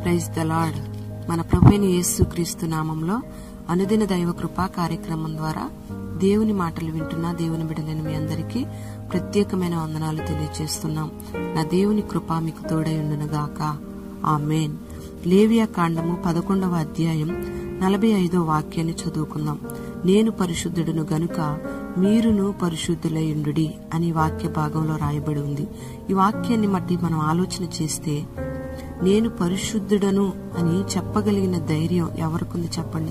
praise the lord మన ప్రభుని యేసు క్రీస్తు నామంలో అనుదిన దైవ కృపా కార్యక్రమం ద్వారా దేవుని మాటలు వింటున్న దేవుని బిడలని మీ అందరికీ ప్రత్యేకమైన వందనాలు తెలియజేస్తున్నాం నా దేవుని కృప మీకు తోడై ఉండునుగాక ఆమెన్ లేవియా కాండము పదకొండవ అధ్యాయం నలభై ఐదో వాక్యాన్ని చదువుకుందాం నేను పరిశుద్ధుడును గనుక మీరును పరిశుద్ధులయుండు అని వాక్య భాగంలో రాయబడి ఉంది ఈ వాక్యాన్ని మట్టి మనం ఆలోచన చేస్తే నేను పరిశుద్ధుడను అని చెప్పగలిగిన ధైర్యం ఎవరికుంది చెప్పండి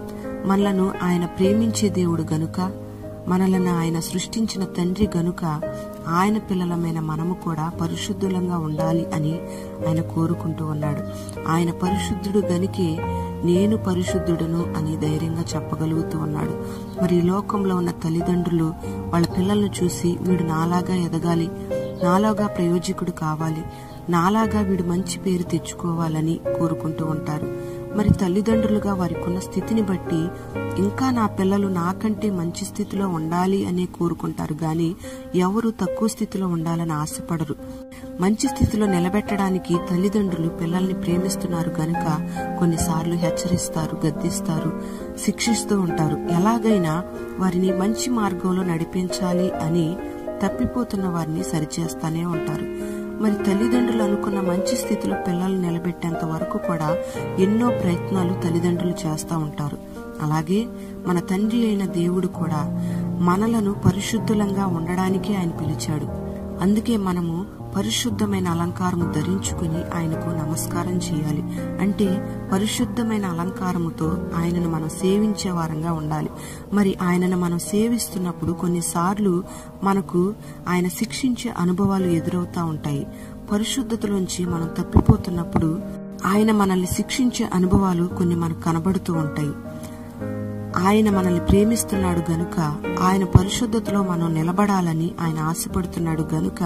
మనలను ఆయన ప్రేమించే దేవుడు గనుక మనలను ఆయన సృష్టించిన తండ్రి గనుక ఆయన పిల్లలమైన మనము కూడా పరిశుద్ధులంగా ఉండాలి అని ఆయన కోరుకుంటూ ఉన్నాడు ఆయన పరిశుద్ధుడు గనికే నేను పరిశుద్ధుడును అని ధైర్యంగా చెప్పగలుగుతూ ఉన్నాడు మరి ఈ లోకంలో ఉన్న తల్లిదండ్రులు వాళ్ళ పిల్లలను చూసి వీడు నాలాగా ఎదగాలి నాలాగా ప్రయోజకుడు కావాలి నాలాగా వీడు మంచి పేరు తెచ్చుకోవాలని కోరుకుంటూ ఉంటారు మరి తల్లిదండ్రులుగా వారికున్న స్థితిని బట్టి ఇంకా నా పిల్లలు నాకంటే మంచి స్థితిలో ఉండాలి అనే కోరుకుంటారు గాని ఎవరు తక్కువ స్థితిలో ఉండాలని ఆశపడరు మంచి స్థితిలో నిలబెట్టడానికి తల్లిదండ్రులు పిల్లల్ని ప్రేమిస్తున్నారు గనుక కొన్నిసార్లు హెచ్చరిస్తారు గద్దిస్తారు శిక్షిస్తూ ఉంటారు ఎలాగైనా వారిని మంచి మార్గంలో నడిపించాలి అని తప్పిపోతున్న వారిని సరిచేస్తానే ఉంటారు మరి తల్లిదండ్రులు అనుకున్న మంచి స్థితిలో పిల్లలు నిలబెట్టేంత వరకు కూడా ఎన్నో ప్రయత్నాలు తల్లిదండ్రులు చేస్తూ ఉంటారు అలాగే మన తండ్రి అయిన దేవుడు కూడా మనలను పరిశుద్ధులంగా ఉండడానికి ఆయన పిలిచాడు అందుకే మనము పరిశుద్ధమైన అలంకారము ధరించుకుని ఆయనకు నమస్కారం చేయాలి అంటే పరిశుద్ధమైన అలంకారముతో ఆయనను మనం సేవించే వారంగా ఉండాలి మరి ఆయనను మనం సేవిస్తున్నప్పుడు కొన్నిసార్లు మనకు ఆయన శిక్షించే అనుభవాలు ఎదురవుతా ఉంటాయి పరిశుద్ధతలోంచి మనం తప్పిపోతున్నప్పుడు ఆయన మనల్ని శిక్షించే అనుభవాలు కొన్ని మనకు కనబడుతూ ఉంటాయి ఆయన మనల్ని ప్రేమిస్తున్నాడు గనుక ఆయన పరిశుద్ధతలో మనం నిలబడాలని ఆయన ఆశపడుతున్నాడు గనుక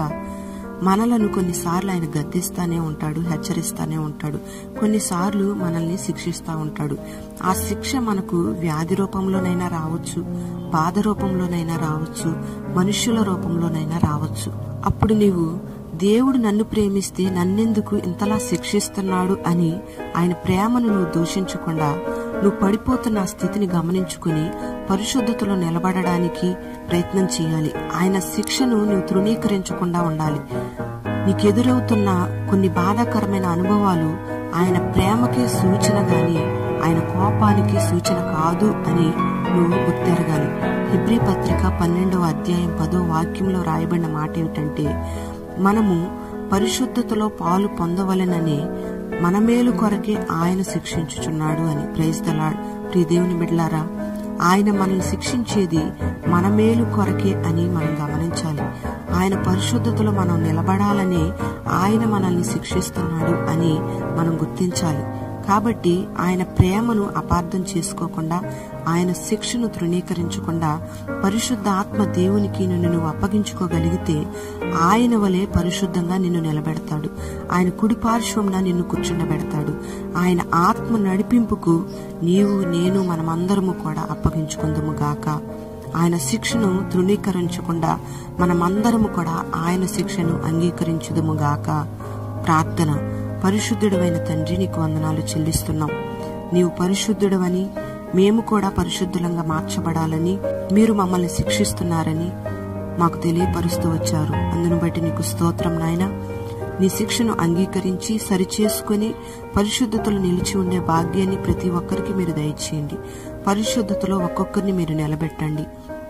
మనలను కొన్నిసార్లు ఆయన గద్దిస్తానే ఉంటాడు హెచ్చరిస్తానే ఉంటాడు కొన్నిసార్లు మనల్ని శిక్షిస్తా ఉంటాడు ఆ శిక్ష మనకు వ్యాధి రూపంలోనైనా రావచ్చు బాధ రూపంలోనైనా రావచ్చు మనుష్యుల రూపంలోనైనా రావచ్చు అప్పుడు నీవు దేవుడు నన్ను ప్రేమిస్తే నన్నెందుకు ఇంతలా శిక్షిస్తున్నాడు అని ఆయన ప్రేమను నువ్వు దూషించకుండా నువ్వు పడిపోతున్న ఆ స్థితిని గమనించుకుని పరిశుద్ధతలో నిలబడడానికి ప్రయత్నం చేయాలి ఆయన శిక్షను నువ్వు తృణీకరించకుండా ఉండాలి నీకెదురవుతున్న కొన్ని బాధాకరమైన అనుభవాలు ఆయన ప్రేమకే సూచన గాని ఆయన కోపానికి సూచన కాదు అని నువ్వు గుర్తెరగాలి హిబ్రి పత్రిక పన్నెండవ అధ్యాయం పదో వాక్యంలో రాయబడిన మాట ఏమిటంటే మనము పరిశుద్ధతలో పాలు పొందవలెనని మన మేలు కొరకే ఆయన శిక్షించుచున్నాడు అని ప్రైజ్ దలాడ్ ప్రియ దేవుని బిడ్లారా ఆయన మనల్ని శిక్షించేది మన మేలు కొరకే అని మనం గమనించాలి ఆయన పరిశుద్ధతలో మనం నిలబడాలని ఆయన మనల్ని శిక్షిస్తున్నాడు అని మనం గుర్తించాలి కాబట్టి ఆయన ప్రేమను అపార్థం చేసుకోకుండా ఆయన శిక్షను తృణీకరించకుండా పరిశుద్ధ ఆత్మ దేవునికి నిన్ను నువ్వు అప్పగించుకోగలిగితే ఆయన వలె పరిశుద్ధంగా నిన్ను నిలబెడతాడు ఆయన కుడి పార్శ్వంన నిన్ను కూర్చుండబెడతాడు ఆయన ఆత్మ నడిపింపుకు నీవు నేను మనమందరము కూడా అప్పగించుకుందుము గాక ఆయన శిక్షను తృణీకరించకుండా మనమందరము కూడా ఆయన శిక్షను అంగీకరించుదుము గాక ప్రార్థన పరిశుద్ధుడవైన తండ్రి నీకు వందనాలు చెల్లిస్తున్నాం నీవు పరిశుద్ధుడవని మేము కూడా పరిశుద్ధులంగా మార్చబడాలని మీరు మమ్మల్ని శిక్షిస్తున్నారని మాకు తెలియపరుస్తూ వచ్చారు అందును బట్టి నీకు స్తోత్రం నాయన నీ శిక్షను అంగీకరించి సరిచేసుకుని పరిశుద్ధతలో నిలిచి ఉండే భాగ్యాన్ని ప్రతి ఒక్కరికి మీరు దయచేయండి పరిశుద్ధతలో ఒక్కొక్కరిని మీరు నిలబెట్టండి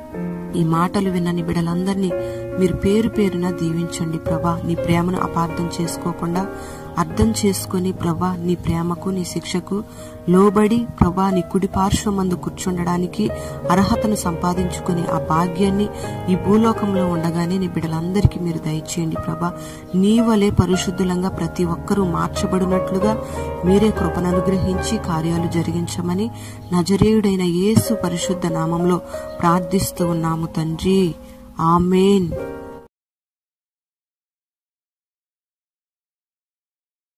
ఈ మాటలు విన్న బిడలందరినీ మీరు పేరు పేరున దీవించండి ప్రభా నీ ప్రేమను అపార్థం చేసుకోకుండా అర్థం చేసుకుని ప్రభా నీ ప్రేమకు నీ శిక్షకు లోబడి ప్రభా నీ కుడి పార్శ్వమందు కూర్చుండడానికి అర్హతను సంపాదించుకుని ఆ భాగ్యాన్ని ఈ భూలోకంలో ఉండగానే నీ బిడ్డలందరికీ మీరు దయచేయండి ప్రభా నీ వలె పరిశుద్ధులంగా ప్రతి ఒక్కరూ మార్చబడినట్లుగా మీరే కృపను అనుగ్రహించి కార్యాలు జరిగించమని నజరేయుడైన యేసు పరిశుద్ధ నామంలో ప్రార్థిస్తూ ఉన్నాము తండ్రి ఆమెన్